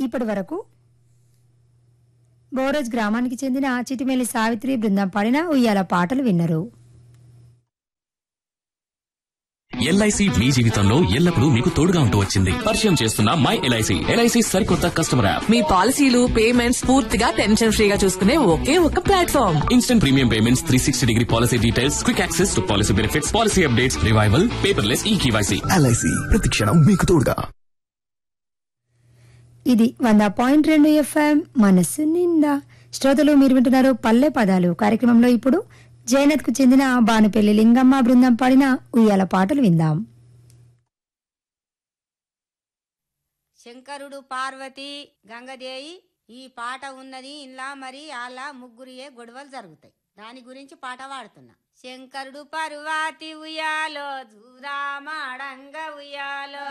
ఇప్పటి వరకు బోరజ్ గ్రామానికి చెందిన చిటిమెల్లి సావిత్రి బృందం పాడిన ఉయ్యాల పాటలు విన్నరు ఎల్ఐసి మీ జీవితంలో ఎల్లప్పుడూ మీకు తోడుగా ఉంటూ వచ్చింది పరిచయం చేస్తున్న మై ఎల్ఐసి ఎల్ఐసి సరికొత్త కస్టమర్ యాప్ మీ పాలసీలు పేమెంట్స్ పూర్తిగా టెన్షన్ ఫ్రీగా చూసుకునే ఒకే ఒక platform instant premium payments three sixty degree policy details quick access to policy benefits policy updates revival paperless e KYC LIC ప్రతిక్షణం మీకు తోడుగా ఇది వంద పాయింట్ రెండు ఎఫ్ఎం మనస్సు నిండా శ్రోతలు మీరు వింటున్నారు పల్లె పదాలు కార్యక్రమంలో ఇప్పుడు జైనత్ కు చెందిన బానుపల్లి లింగమ్మ బృందం పాడిన ఉయ్యాల పాటలు విందాం శంకరుడు పార్వతి గంగదేయి ఈ పాట ఉన్నది ఇలా మరి అలా ముగ్గురియే గొడవలు జరుగుతాయి దాని గురించి పాట పాడుతున్నా శంకరుడు పర్వాతి ఉయ్యాలో జూదామాడంగ ఉయ్యాలో